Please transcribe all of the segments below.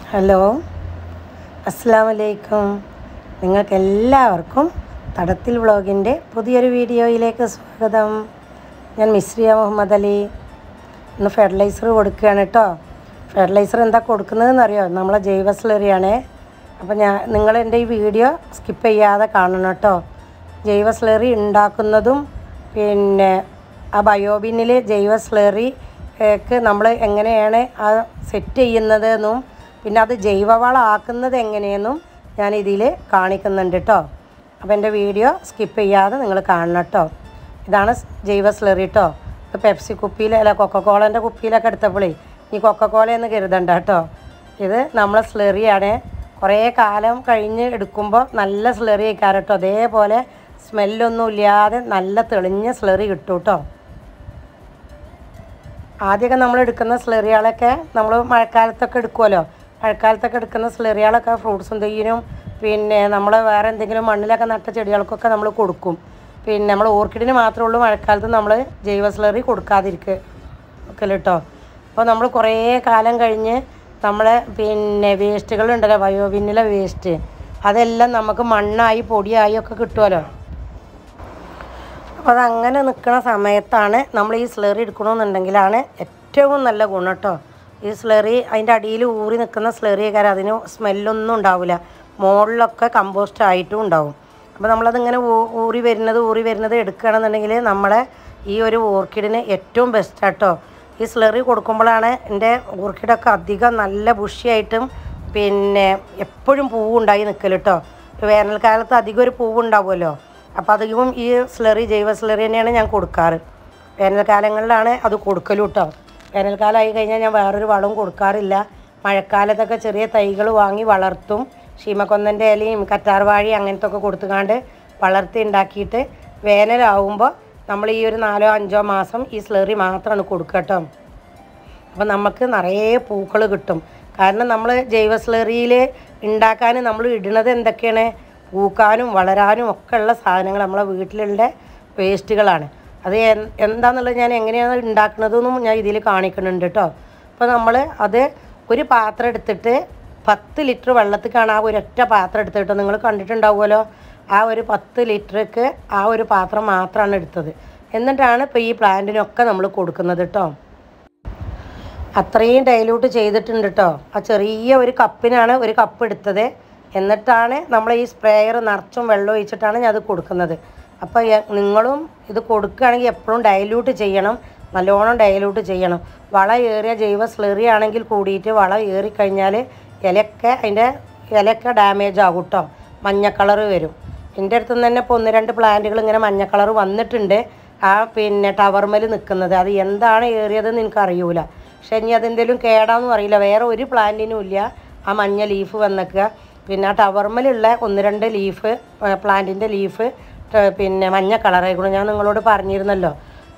hello അസ്സാം വലൈക്കും നിങ്ങൾക്ക് എല്ലാവർക്കും തടത്തിൽ വ്ളോഗിൻ്റെ പുതിയൊരു വീഡിയോയിലേക്ക് സ്വാഗതം ഞാൻ മിസ്രിയ മുഹമ്മദ് അലി ഇന്ന് ഫെർട്ടിലൈസർ കൊടുക്കുകയാണ് കേട്ടോ ഫെർട്ടിലൈസർ എന്താ കൊടുക്കുന്നതെന്ന് അറിയോ നമ്മളെ ജൈവ സ്ലറിയാണ് അപ്പോൾ ഞാൻ നിങ്ങൾ എൻ്റെ ഈ വീഡിയോ സ്കിപ്പ് ചെയ്യാതെ കാണണം കേട്ടോ ജൈവ സ്ലറി ഉണ്ടാക്കുന്നതും പിന്നെ ആ ബയോബിന്നിൽ ജൈവ സ്ലറി ക്ക് നമ്മൾ എങ്ങനെയാണ് ആ സെറ്റ് ചെയ്യുന്നത് എന്നും പിന്നെ അത് ജൈവവളം ആക്കുന്നത് എങ്ങനെയെന്നും ഞാൻ ഇതിൽ കാണിക്കുന്നുണ്ട് കേട്ടോ അപ്പോൾ എൻ്റെ വീഡിയോ സ്കിപ്പ് ചെയ്യാതെ നിങ്ങൾ കാണണം കേട്ടോ ഇതാണ് സ് ജൈവ സ്ലറി കേട്ടോ ഇത് പെപ്സി കുപ്പിയിൽ അല്ല കൊക്കക്കോളൻ്റെ കുപ്പിയിലൊക്കെ എടുത്തപ്പോഴേ ഈ കൊക്കക്കോല എന്ന് കരുതണ്ട കേട്ടോ ഇത് നമ്മളെ സ്ലറിയാണ് കുറേ കാലം കഴിഞ്ഞ് എടുക്കുമ്പോൾ നല്ല സ്ലറി കഴിക്കാറ് കേട്ടോ അതേപോലെ സ്മെല്ലൊന്നും ഇല്ലാതെ നല്ല തെളിഞ്ഞ സ്ലറി കിട്ടും കേട്ടോ ആദ്യമൊക്കെ നമ്മൾ എടുക്കുന്ന സ്ലെറികളൊക്കെ നമ്മൾ മഴക്കാലത്തൊക്കെ എടുക്കുമല്ലോ മഴക്കാലത്തൊക്കെ എടുക്കുന്ന സ്ലെറികളൊക്കെ ഫ്രൂട്ട്സും തെയ്യനും പിന്നെ നമ്മൾ വേറെ എന്തെങ്കിലും മണ്ണിലൊക്കെ നട്ട ചെടികൾക്കൊക്കെ നമ്മൾ കൊടുക്കും പിന്നെ നമ്മൾ ഓർക്കിഡിന് മാത്രമേ ഉള്ളൂ മഴക്കാലത്ത് നമ്മൾ ജൈവ സ്ലറി കൊടുക്കാതിരിക്കുക ഒക്കെ കേട്ടോ അപ്പോൾ നമ്മൾ കുറേ കാലം കഴിഞ്ഞ് നമ്മളെ പിന്നെ വേസ്റ്റുകളുണ്ടല്ലോ ബയോബിന്നിലെ വേസ്റ്റ് അതെല്ലാം നമുക്ക് മണ്ണായി പൊടിയായി ഒക്കെ കിട്ടുമല്ലോ അപ്പോൾ അതങ്ങനെ നിൽക്കുന്ന സമയത്താണ് നമ്മൾ ഈ സ്ലറി എടുക്കണമെന്നുണ്ടെങ്കിലാണ് ഏറ്റവും നല്ല ഗുണം കേട്ടോ ഈ സ്ലറി അതിൻ്റെ അടിയിൽ ഊറി നിൽക്കുന്ന സ്ലറി കാര്യം അതിന് സ്മെല്ലൊന്നും ഉണ്ടാവില്ല മുകളിലൊക്കെ കമ്പോസ്റ്റ് ആയിട്ടും ഉണ്ടാവും അപ്പോൾ നമ്മളതിങ്ങനെ ഊ- ഊറി വരുന്നത് ഊറി വരുന്നത് എടുക്കുകയാണെന്നുണ്ടെങ്കിൽ നമ്മളെ ഈ ഒരു ഓർക്കിഡിന് ഏറ്റവും ബെസ്റ്റ് കേട്ടോ ഈ സ്ലറി കൊടുക്കുമ്പോഴാണ് എൻ്റെ ഓർക്കിഡൊക്കെ അധികം നല്ല ബുഷിയായിട്ടും പിന്നെ എപ്പോഴും പൂവുണ്ടായി നിൽക്കൽ കേട്ടോ വേനൽക്കാലത്ത് അധികം ഒരു പൂവുണ്ടാവുമല്ലോ അപ്പോൾ അധികവും ഈ സ്ലറി ജൈവ സ്ലറി തന്നെയാണ് ഞാൻ കൊടുക്കാറ് വേനൽക്കാലങ്ങളിലാണ് അത് കൊടുക്കലും കേട്ടോ വേനൽക്കാലമായി കഴിഞ്ഞാൽ ഞാൻ വേറൊരു വളവും കൊടുക്കാറില്ല മഴക്കാലത്തൊക്കെ ചെറിയ തൈകൾ വാങ്ങി വളർത്തും ഷീമക്കൊന്നൻ്റെ ഇലയും കറ്റാർവാഴി അങ്ങനത്തെ ഒക്കെ കൊടുത്തുകാണ്ട് വളർത്തി ഉണ്ടാക്കിയിട്ട് വേനലാവുമ്പോൾ നമ്മൾ ഈ ഒരു നാലോ അഞ്ചോ മാസം ഈ സ്ലറി മാത്രമാണ് കൊടുക്കുക കേട്ടോ അപ്പോൾ നമുക്ക് നിറയെ പൂക്കൾ കിട്ടും കാരണം നമ്മൾ ജൈവ സ്ലറിയിൽ ഉണ്ടാക്കാൻ നമ്മൾ ഇടുന്നത് എന്തൊക്കെയാണ് പൂക്കാനും വളരാനും ഒക്കെ ഉള്ള സാധനങ്ങൾ നമ്മളെ വീട്ടിലുള്ള വേസ്റ്റുകളാണ് അത് എൻ- എന്താണെന്നുള്ളത് ഞാൻ എങ്ങനെയാണ് ഉണ്ടാക്കുന്നതെന്നും ഞാൻ ഇതിൽ കാണിക്കുന്നുണ്ട് കേട്ടോ അപ്പോൾ നമ്മൾ അത് ഒരു പാത്രം എടുത്തിട്ട് പത്ത് ലിറ്റർ വെള്ളത്തിക്കാണ് ആ ഒരൊറ്റ പാത്രം എടുത്തിട്ട് നിങ്ങൾ കണ്ടിട്ടുണ്ടാവുമല്ലോ ആ ഒരു പത്ത് ലിറ്റർക്ക് ആ ഒരു പാത്രം മാത്രമാണ് എടുത്തത് എന്നിട്ടാണ് ഇപ്പോൾ ഈ പ്ലാന്റിനൊക്കെ നമ്മൾ കൊടുക്കുന്നത് കേട്ടോ അത്രയും ഡൈല്യൂട്ട് ചെയ്തിട്ടുണ്ട് കേട്ടോ ആ ചെറിയ ഒരു കപ്പിനാണ് ഒരു കപ്പ് എടുത്തത് എന്നിട്ടാണ് നമ്മൾ ഈ സ്പ്രേയർ നിറച്ചും വെള്ളം ഒഴിച്ചിട്ടാണ് ഞാൻ അത് കൊടുക്കുന്നത് അപ്പോൾ എ- നിങ്ങളും ഇത് കൊടുക്കുകയാണെങ്കിൽ എപ്പോഴും ഡൈല്യൂട്ട് ചെയ്യണം നല്ലോണം ഡൈല്യൂട്ട് ചെയ്യണം വള ഏറിയ ജൈവ സ്ലറി ആണെങ്കിൽ കൂടിയിട്ട് വള ഏറിക്കഴിഞ്ഞാൽ ഇലയൊക്കെ അതിൻ്റെ ഇലയൊക്കെ ഡാമേജ് ആകും കേട്ടോ മഞ്ഞ കളറ് വരും എൻ്റെ അടുത്ത് നിന്ന് തന്നെ ഇപ്പോൾ ഒന്ന് രണ്ട് പ്ലാന്റുകൾ ഇങ്ങനെ മഞ്ഞ കളർ വന്നിട്ടുണ്ട് ആ പിന്നെ ടവർമൽ നിൽക്കുന്നത് അത് എന്താണ് ഏറിയതെന്ന് എനിക്ക് അറിയൂല പക്ഷെ ഇനി അതെന്തെങ്കിലും കേടാന്നും അറിയില്ല വേറെ ഒരു പ്ലാന്റിനും ഇല്ല ആ മഞ്ഞ ലീഫ് വന്നേക്കുക പിന്നെ ആ ടവർമലുള്ള ഒന്ന് രണ്ട് ലീഫ് പ്ലാന്റിൻ്റെ ലീഫ് പിന്നെ മഞ്ഞ കളറായിക്കണം ഞാൻ നിങ്ങളോട് പറഞ്ഞിരുന്നല്ലോ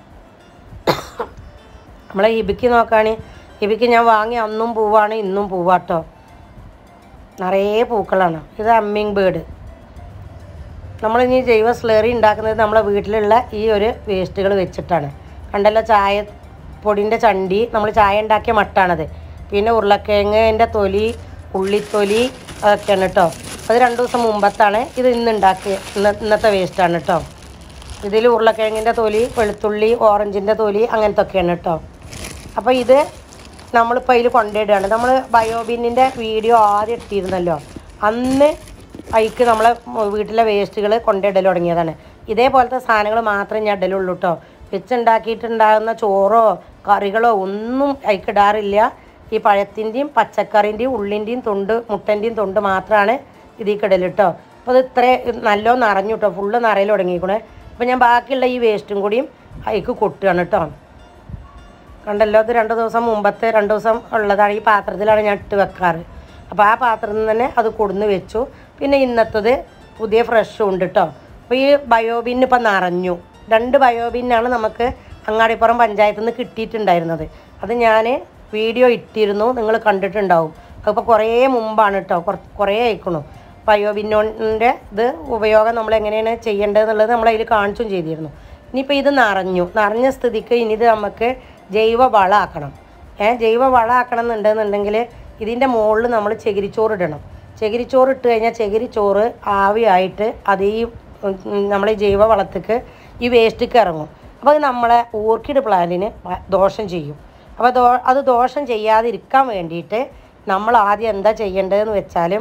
നമ്മളെ ഇബിക്ക് നോക്കുകയാണെങ്കിൽ ഇബിക്ക് ഞാൻ വാങ്ങി അന്നും പൂവാണ് ഇന്നും പൂവാട്ടോ നിറയെ പൂക്കളാണ് ഇത് അമ്മിങ് ബേഡ് നമ്മളിനി ജൈവ സ്ലറി ഉണ്ടാക്കുന്നത് നമ്മളെ വീട്ടിലുള്ള ഈ ഒരു വേസ്റ്റുകൾ വെച്ചിട്ടാണ് കണ്ടല്ലോ ചായ പൊടിൻ്റെ ചണ്ടി നമ്മൾ ചായ ഉണ്ടാക്കിയ മട്ടാണത് പിന്നെ ഉരുളക്കിഴങ്ങിൻ്റെ തൊലി ഉള്ളിത്തൊലി അതൊക്കെയാണ് കേട്ടോ അത് രണ്ട് ദിവസം മുമ്പത്താണ് ഇത് ഇന്ന് ഉണ്ടാക്കിയ ഇന്ന ഇന്നത്തെ വേസ്റ്റാണ് കേട്ടോ ഇതിൽ ഉരുളക്കിഴങ്ങിൻ്റെ തൊലി വെളുത്തുള്ളി ഓറഞ്ചിൻ്റെ തൊലി അങ്ങനത്തെ ഒക്കെയാണ് കേട്ടോ അപ്പോൾ ഇത് നമ്മളിപ്പോൾ അതിൽ കൊണ്ടിടുകയാണ് നമ്മൾ ബയോബിന്നിൻ്റെ വീഡിയോ ആദ്യം ഇട്ടിരുന്നല്ലോ അന്ന് അതിക്ക് നമ്മളെ വീട്ടിലെ വേസ്റ്റുകൾ കൊണ്ടിടൽ തുടങ്ങിയതാണ് ഇതേപോലത്തെ സാധനങ്ങൾ മാത്രമേ ഞാൻ ഇടലുള്ളൂ കേട്ടോ വെച്ചുണ്ടാക്കിയിട്ടുണ്ടാകുന്ന ചോറോ കറികളോ ഒന്നും അതിക്കിടാറില്ല ഈ പഴത്തിൻ്റെയും പച്ചക്കറിൻ്റെയും ഉള്ളിൻ്റെയും തൊണ്ട് മുട്ടൻ്റെയും തൊണ്ട് മാത്രമാണ് ഇതിൽ ഇടൽ കേട്ടോ അപ്പോൾ അത് ഇത്ര നല്ലോ നിറഞ്ഞു കേട്ടോ ഫുള്ള് നിറയിൽ തുടങ്ങിക്കണേ അപ്പോൾ ഞാൻ ബാക്കിയുള്ള ഈ വേസ്റ്റും കൂടിയും അതിക്ക് കൊട്ടുകയാണ് കേട്ടോ കണ്ടല്ലോ ഇത് രണ്ട് ദിവസം മുമ്പത്തെ രണ്ട് ദിവസം ഉള്ളതാണ് ഈ പാത്രത്തിലാണ് ഞാൻ ഇട്ട് വെക്കാറ് അപ്പോൾ ആ പാത്രത്തിൽ നിന്ന് തന്നെ അത് കൊടുന്ന് വെച്ചു പിന്നെ ഇന്നത്തത് പുതിയ ഫ്രഷും ഉണ്ട് കേട്ടോ അപ്പോൾ ഈ ബയോബിൻ ഇപ്പം നിറഞ്ഞു രണ്ട് ബയോബിന്നാണ് നമുക്ക് അങ്ങാടിപ്പുറം പഞ്ചായത്തിൽ നിന്ന് കിട്ടിയിട്ടുണ്ടായിരുന്നത് അത് ഞാൻ വീഡിയോ ഇട്ടിരുന്നു നിങ്ങൾ കണ്ടിട്ടുണ്ടാവും അതിപ്പോൾ കുറേ മുമ്പാണ് കേട്ടോ കുറ- കുറേ അയക്കണു ബയോബിന്നോൻ്റെ ഇത് ഉപയോഗം നമ്മൾ എങ്ങനെയാണ് ചെയ്യേണ്ടതെന്നുള്ളത് നമ്മൾ അതിൽ കാണിച്ചും ചെയ്തിരുന്നു ഇനിയിപ്പോൾ ഇത് നിറഞ്ഞു നിറഞ്ഞ സ്ഥിതിക്ക് ഇനി ഇത് നമുക്ക് ജൈവ വളമാക്കണം ഏ ജൈവ വളമാക്കണം എന്നുണ്ടെന്നുണ്ടെങ്കിൽ ഇതിൻ്റെ മുകളിൽ നമ്മൾ ചകിരിച്ചോറ് ഇടണം ചകിരിച്ചോറ് ഇട്ട് കഴിഞ്ഞാൽ ചകിരിച്ചോറ് ആവിയായിട്ട് അത് ഈ ഉം, ഉം, നമ്മളെ ജൈവ വളത്തേക്ക് ഈ വേസ്റ്റ്ക്ക് ഇറങ്ങും അപ്പോൾ അത് നമ്മളെ ഓർക്കിഡ് പ്ലാന്റിന് ഭ- ദോഷം ചെയ്യും അപ്പോൾ ദോ അത് ദോഷം ചെയ്യാതിരിക്കാൻ വേണ്ടിയിട്ട് നമ്മൾ ആദ്യം എന്താ ചെയ്യേണ്ടതെന്ന് വെച്ചാലും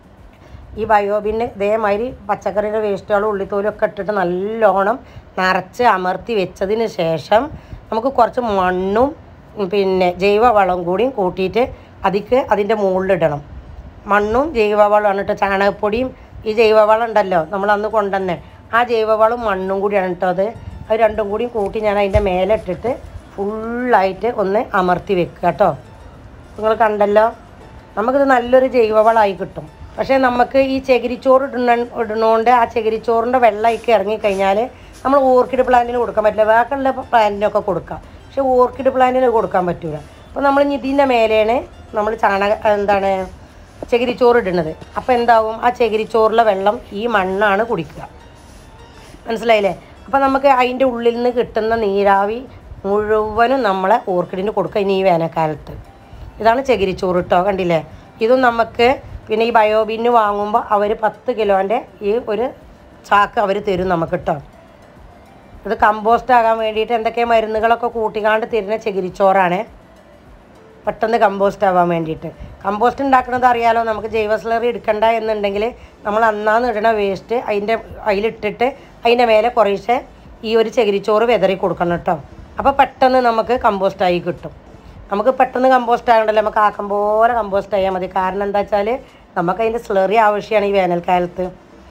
ഈ ബയോബിന് ഇതേമാതിരി പച്ചക്കറിയുടെ വേസ്റ്റുകളും ഉള്ളിത്തോലും ഒക്കെ ഇട്ടിട്ട് നല്ലോണം നിറച്ച് അമർത്തി വെച്ചതിന് ശേഷം നമുക്ക് കുറച്ച് മണ്ണും ഉം, പിന്നെ ജൈവവളം കൂടിയും കൂട്ടിയിട്ട് അതിക്ക് അതിൻ്റെ മുകളിലിടണം മണ്ണും ജൈവവളമാണ് കേട്ടോ ചാണകപ്പൊടിയും ഈ ജൈവവളം ഉണ്ടല്ലോ നമ്മൾ അന്ന് കൊണ്ടുവന്നെ ആ ജൈവവളം മണ്ണും കൂടിയാണ് കേട്ടോ അത് അത് രണ്ടും കൂടി കൂട്ടി ഞാൻ അതിൻ്റെ മേലെ ഇട്ടിട്ട് ഫുള്ളായിട്ട് ഒന്ന് അമർത്തി വെക്കുക കേട്ടോ നിങ്ങൾ കണ്ടല്ലോ നമുക്കിത് നല്ലൊരു ജൈവവളമായി കിട്ടും പക്ഷേ നമുക്ക് ഈ ചകിരിച്ചോറ് ഇടുന്ന ഇടുന്നതുകൊണ്ട് ആ ചകിരിച്ചോറിൻ്റെ വെള്ളമൊക്കെ ഇറങ്ങിക്കഴിഞ്ഞാൽ നമ്മൾ ഓർക്കിഡ് പ്ലാന്റിന് കൊടുക്കാൻ പറ്റില്ല ബാക്കിയുള്ള പ്ലാന്റിനൊക്കെ കൊടുക്കാം പക്ഷേ ഓർക്കിഡ് പ്ലാന്റിന് കൊടുക്കാൻ പറ്റില്ല അപ്പോൾ നമ്മൾ ഇനി ഇതിൻ്റെ മേലെയാണ് നമ്മൾ ചാണക എന്താണ് ചകിരിച്ചോറ് ഇടുന്നത് അപ്പോൾ എന്താവും ആ ചകിരിച്ചോറിലെ വെള്ളം ഈ മണ്ണാണ് കുടിക്കുക മനസ്സിലായില്ലേ അപ്പോൾ നമുക്ക് അതിൻ്റെ ഉള്ളിൽ നിന്ന് കിട്ടുന്ന നീരാവി മുഴുവനും നമ്മളെ ഓർക്കിഡിന് കൊടുക്കുക ഇനി ഈ വേനൽക്കാലത്ത് ഇതാണ് ചകിരിച്ചോറ് കേട്ടോ കണ്ടില്ലേ ഇതും നമുക്ക് പിന്നെ ഈ ബയോബിന് വാങ്ങുമ്പോൾ അവർ പത്ത് കിലോൻ്റെ ഈ ഒരു ചാക്ക് അവർ തരും നമുക്ക് കേട്ടോ ഇത് കമ്പോസ്റ്റ് ആകാൻ വേണ്ടിയിട്ട് എന്തൊക്കെ മരുന്നുകളൊക്കെ കൂട്ടിക്കാണ്ട് തരുന്ന ചകിരിച്ചോറാണ് പെട്ടെന്ന് കമ്പോസ്റ്റ് ആവാൻ വേണ്ടിയിട്ട് കമ്പോസ്റ്റ് ഉണ്ടാക്കുന്നത് അറിയാലോ നമുക്ക് ജൈവ സ്ലറി എടുക്കണ്ട എന്നുണ്ടെങ്കിൽ നമ്മൾ അന്നാന്ന് ഇടുന്ന വേസ്റ്റ് അതിൻ്റെ അതിലിട്ടിട്ട് അതിൻ്റെ മേലെ കുറേശ്ശെ ഈ ഒരു ചകിരിച്ചോറ് വിതറി കൊടുക്കണം കേട്ടോ അപ്പോൾ പെട്ടെന്ന് നമുക്ക് കമ്പോസ്റ്റ് ആയി കിട്ടും നമുക്ക് പെട്ടെന്ന് കമ്പോസ്റ്റ് ആകണ്ടല്ലോ നമുക്ക് ആക്കം പോലെ കമ്പോസ്റ്റ് ആയാൽ മതി കാരണം എന്താ വെച്ചാൽ നമുക്ക് അതിൻ്റെ സ്ലറി ആവശ്യമാണ് ഈ വേനൽക്കാലത്ത്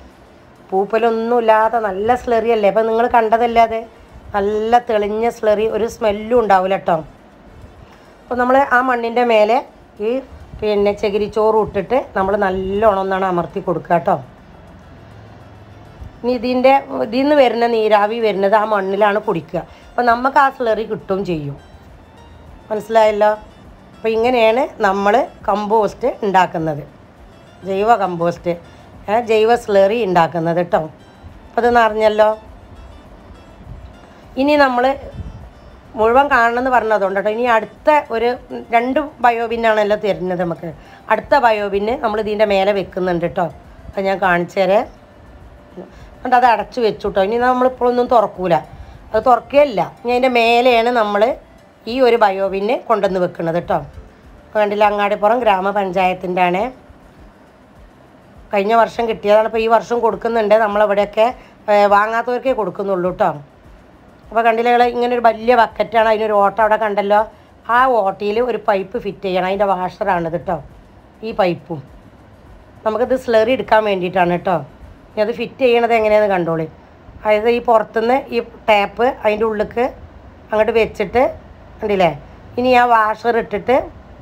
പൂപ്പലൊന്നുമില്ലാത്ത നല്ല സ്ലറി അല്ലേ അപ്പം നിങ്ങൾ കണ്ടതല്ലേ അത് നല്ല തെളിഞ്ഞ സ്ലറി ഒരു സ്മെല്ലും ഉണ്ടാവില്ല കേട്ടോ അപ്പോൾ നമ്മൾ ആ മണ്ണിൻ്റെ മേലെ ഈ പിന്നെ ചകിരിച്ചോറ് ഇട്ടിട്ട് നമ്മൾ നല്ലോണം ഒന്നാണ് അമർത്തി കൊടുക്കുക കേട്ടോ ഇനി ഇതിൻ്റെ ഇതിൽ നിന്ന് വരുന്ന നീരാവി വരുന്നത് ആ മണ്ണിലാണ് കുടിക്കുക അപ്പോൾ നമുക്ക് ആ സ്ലറി കിട്ടും ചെയ്യും മനസ്സിലായല്ലോ അപ്പോൾ ഇങ്ങനെയാണ് നമ്മൾ കമ്പോസ്റ്റ് ഉണ്ടാക്കുന്നത് ജൈവ കമ്പോസ്റ്റ് ഏ, ജൈവ സ്ലറി ഉണ്ടാക്കുന്നത് കേട്ടോ അപ്പോൾ അതൊന്ന് അറിഞ്ഞല്ലോ ഇനി നമ്മൾ മുഴുവൻ കാണണമെന്ന് പറഞ്ഞതുകൊണ്ട് കേട്ടോ ഇനി അടുത്ത ഒരു രണ്ട് ബയോബിന്നാണല്ലോ തരുന്നത് നമുക്ക് അടുത്ത ബയോബിന് നമ്മൾ ഇതിൻ്റെ മേലെ വെക്കുന്നുണ്ട് കേട്ടോ അത് ഞാൻ കാണിച്ചു തരാം എന്നിട്ട് അത് അടച്ചു വെച്ചു കേട്ടോ ഇനി നമ്മളിപ്പോഴൊന്നും തുറക്കൂല അത് തുറക്കുകയല്ല ഇനി അതിൻ്റെ മേലെയാണ് നമ്മൾ ഈ ഒരു ബയോബിന് കൊണ്ടുവന്ന് വെക്കുന്നത് കേട്ടോ കണ്ടില്ല അങ്ങാടിപ്പുറം ഗ്രാമപഞ്ചായത്തിൻ്റെ ആണ് കഴിഞ്ഞ വർഷം കിട്ടിയതാണ് ഇപ്പോൾ ഈ വർഷം കൊടുക്കുന്നുണ്ട് നമ്മളവിടെയൊക്കെ ഏ, വാങ്ങാത്തവർക്കേ കൊടുക്കുന്നുള്ളൂ കേട്ടോ അപ്പോൾ കണ്ടില്ലേ ഇങ്ങള് ഇങ്ങനെ ഒരു വലിയ ബക്കറ്റാണ് അതിനൊരു ഓട്ട അവിടെ കണ്ടല്ലോ ആ ഓട്ടയിൽ ഒരു പൈപ്പ് ഫിറ്റ് ചെയ്യണം അതിൻ്റെ വാഷറാണിത് കേട്ടോ ഈ പൈപ്പും നമുക്കിത് സ്ലറി എടുക്കാൻ വേണ്ടിയിട്ടാണ് കേട്ടോ ഇനി അത് ഫിറ്റ് ചെയ്യണത് എങ്ങനെയാണെന്ന് കണ്ടോളി അതായത് ഈ പുറത്തുനിന്ന് ഈ ടാപ്പ് അതിൻ്റെ ഉള്ളിലേക്ക് അങ്ങോട്ട് വെച്ചിട്ട് കണ്ടില്ലേ ഇനി ആ വാഷർ ഇട്ടിട്ട്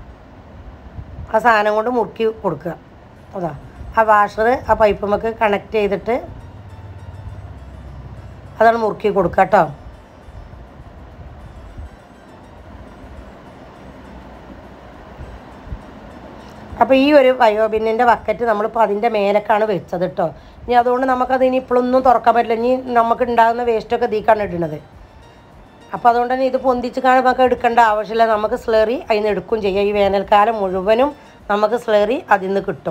ആ സാധനം കൊണ്ട് മുറുക്കി കൊടുക്കുക അതാ ആ വാഷർ ആ പൈപ്പുമ്മക്ക് കണക്ട് ചെയ്തിട്ട് അതാണ് മുറുക്കി കൊടുക്കുക കേട്ടോ അപ്പോൾ ഈ ഒരു ബയോബിന്നിൻ്റെ ബക്കറ്റ് നമ്മളിപ്പോൾ അതിൻ്റെ മേലേക്കാണ് വെച്ചത് കേട്ടോ ഇനി അതുകൊണ്ട് നമുക്കത് ഇനി ഇപ്പോഴൊന്നും തുറക്കാൻ പറ്റില്ല ഇനി നമുക്ക് ഉണ്ടാകുന്ന വേസ്റ്റൊക്കെ ഇതിക്കാണ് ഇടുന്നത് അപ്പോൾ അതുകൊണ്ട് തന്നെ ഇത് പൊന്തിച്ച് കാണാൻ നമുക്ക് എടുക്കേണ്ട ആവശ്യമില്ല നമുക്ക് സ്ലറി അതിൽ നിന്ന് എടുക്കും ചെയ്യാം ഈ വേനൽക്കാലം മുഴുവനും നമുക്ക് സ്ലറി അതിൽ നിന്ന് കിട്ടും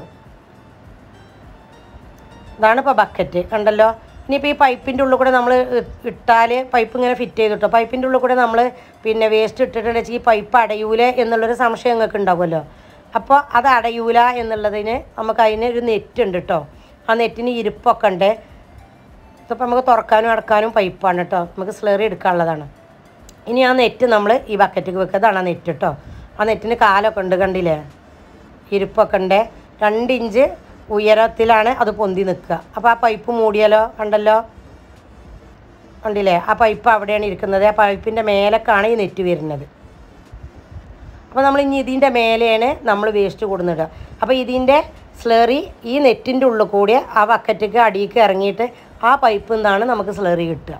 ഇതാണ് ഇപ്പോൾ ബക്കറ്റ് കണ്ടല്ലോ ഇനിയിപ്പോൾ ഈ പൈപ്പിൻ്റെ ഉള്ളിൽ കൂടെ നമ്മൾ ഇട്ടാൽ പൈപ്പ് ഇങ്ങനെ ഫിറ്റ് ചെയ്തിട്ടോ പൈപ്പിൻ്റെ ഉള്ളിൽ കൂടെ നമ്മൾ പിന്നെ വേസ്റ്റ് ഇട്ടിട്ടുണ്ടെങ്കിൽ ഈ പൈപ്പ് അടയൂലേ എന്നുള്ളൊരു സംശയം നിങ്ങൾക്ക് ഉണ്ടാവുമല്ലോ അപ്പോൾ അത് അടയൂല എന്നുള്ളതിന് നമുക്ക് അതിന് ഒരു നെറ്റ് ഉണ്ട് കേട്ടോ ആ നെറ്റിന് ഇരിപ്പൊക്കെ ഉണ്ട് ഇതിപ്പോൾ നമുക്ക് തുറക്കാനും അടക്കാനും പൈപ്പാണ് കേട്ടോ നമുക്ക് സ്ലറി എടുക്കാനുള്ളതാണ് ഇനി ആ നെറ്റ് നമ്മൾ ഈ ബക്കറ്റിൽ വെക്കുക അതാണ് ആ നെറ്റ് കേട്ടോ ആ നെറ്റിന് കാലൊക്കെ ഉണ്ട് കണ്ടില്ലേ ഇരിപ്പൊക്കെ ഉണ്ട് രണ്ട് ഇഞ്ച് ഉയരത്തിലാണ് അത് പൊന്തി നിൽക്കുക അപ്പോൾ ആ പൈപ്പ് മൂടിയാലോ കണ്ടല്ലോ കണ്ടില്ലേ ആ പൈപ്പ് അവിടെയാണ് ഇരിക്കുന്നത് ആ പൈപ്പിൻ്റെ മേലേക്കാണ് ഈ നെറ്റ് വരുന്നത് അപ്പോൾ നമ്മൾ ഇനി ഇതിൻ്റെ മേലെയാണ് നമ്മൾ വേസ്റ്റ് കൊടുന്നിടുക അപ്പോൾ ഇതിൻ്റെ സ്ലറി ഈ നെറ്റിൻ്റെ ഉള്ളിൽ കൂടി ആ ബക്കറ്റിക്ക് അടിയിലേക്ക് ഇറങ്ങിയിട്ട് ആ പൈപ്പിൽ നിന്നാണ് നമുക്ക് സ്ലറി കിട്ടുക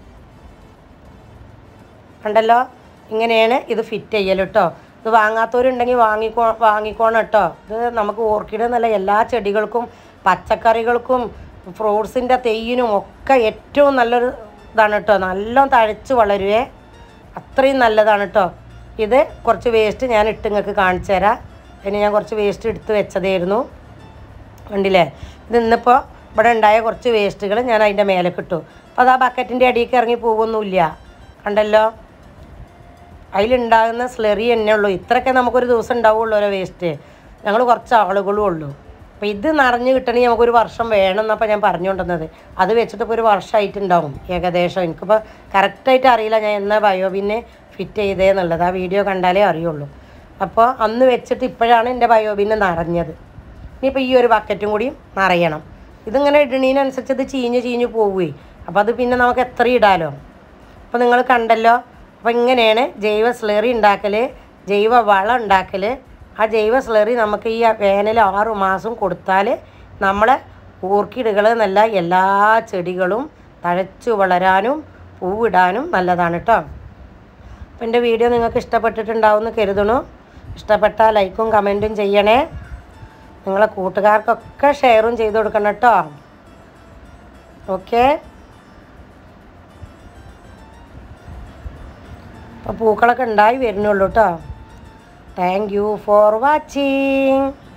കണ്ടല്ലോ ഇങ്ങനെയാണ് ഇത് ഫിറ്റ് ചെയ്യൽ കേട്ടോ ഇത് വാങ്ങാത്തവരുണ്ടെങ്കിൽ വാങ്ങിക്കോ വാങ്ങിക്കോണം കേട്ടോ ഇത് നമുക്ക് ഓർക്കിഡ് എന്നല്ല എല്ലാ ചെടികൾക്കും പച്ചക്കറികൾക്കും ഫ്രൂട്ട്സിൻ്റെ തെയ്യിനും ഒക്കെ ഏറ്റവും നല്ലൊരു ഇതാണ് കേട്ടോ നല്ലോണം തഴച്ച് വളരുവേ അത്രയും നല്ലതാണ് കേട്ടോ ഇത് കുറച്ച് വേസ്റ്റ് ഞാൻ ഇട്ട് നിങ്ങൾക്ക് കാണിച്ചു തരാം അതിന് ഞാൻ കുറച്ച് വേസ്റ്റ് എടുത്ത് വെച്ചതായിരുന്നു കണ്ടില്ലേ ഇത് ഇന്നിപ്പോൾ ഇവിടെ ഉണ്ടായ കുറച്ച് വേസ്റ്റുകൾ ഞാൻ അതിൻ്റെ മേലെ കിട്ടു അപ്പോൾ അത് ആ ബക്കറ്റിൻ്റെ അടിയിലേക്ക് ഇറങ്ങി പോകുമൊന്നുമില്ല കണ്ടല്ലോ അതിലുണ്ടാകുന്ന സ്ലെറി തന്നെ ഉള്ളൂ ഇത്രയൊക്കെ നമുക്കൊരു ദിവസം ഉണ്ടാവുള്ളൂ ഓരോ വേസ്റ്റ് ഞങ്ങൾ കുറച്ച് ആളുകളും ഉള്ളൂ അപ്പോൾ ഇത് നിറഞ്ഞ് കിട്ടണമെങ്കിൽ നമുക്കൊരു വർഷം വേണം എന്നപ്പോൾ ഞാൻ പറഞ്ഞുകൊണ്ടിരുന്നത് അത് വെച്ചിട്ട് ഇപ്പോൾ ഒരു വർഷമായിട്ടുണ്ടാവും ഏകദേശം എനിക്കിപ്പോൾ കറക്റ്റായിട്ട് അറിയില്ല ഞാൻ എന്നാ ബയോബിനെ ഫിറ്റ് ചെയ്തേന്നുള്ളത് ആ വീഡിയോ കണ്ടാലേ അറിയുള്ളൂ അപ്പോൾ അന്ന് വെച്ചിട്ട് ഇപ്പോഴാണ് എൻ്റെ ബയോബിന് നിറഞ്ഞത് ഇനിയിപ്പോൾ ഈ ഒരു ബക്കറ്റും കൂടി നിറയണം ഇതിങ്ങനെ ഇടണീനനുസരിച്ച് ഇത് ചീഞ്ഞ് ചീഞ്ഞ് പോവുകയെ അപ്പോൾ അത് പിന്നെ നമുക്ക് എത്ര ഇടാലോ അപ്പോൾ നിങ്ങൾ കണ്ടല്ലോ അപ്പോൾ ഇങ്ങനെയാണ് ജൈവ സ്ലറി ഉണ്ടാക്കൽ ജൈവ വളം ഉണ്ടാക്കൽ ആ ജൈവ സ്ലറി നമുക്ക് ഈ വേനൽ ആറു മാസം കൊടുത്താൽ നമ്മളെ ഓർക്കിഡുകൾ എന്നല്ല എല്ലാ ചെടികളും തഴച്ചു വളരാനും പൂവിടാനും നല്ലതാണ് കേട്ടോ അപ്പോൾ എൻ്റെ വീഡിയോ നിങ്ങൾക്ക് ഇഷ്ടപ്പെട്ടിട്ടുണ്ടാവും എന്ന് കരുതണു ഇഷ്ടപ്പെട്ടാൽ ലൈക്കും കമൻറ്റും ചെയ്യണേ നിങ്ങളെ കൂട്ടുകാർക്കൊക്കെ ഷെയറും ചെയ്ത് കൊടുക്കണം കേട്ടോ ഓക്കെ അപ്പോൾ പൂക്കളൊക്കെ ഉണ്ടായി വരുന്നുള്ളൂ കേട്ടോ താങ്ക് യു ഫോർ വാച്ചിങ്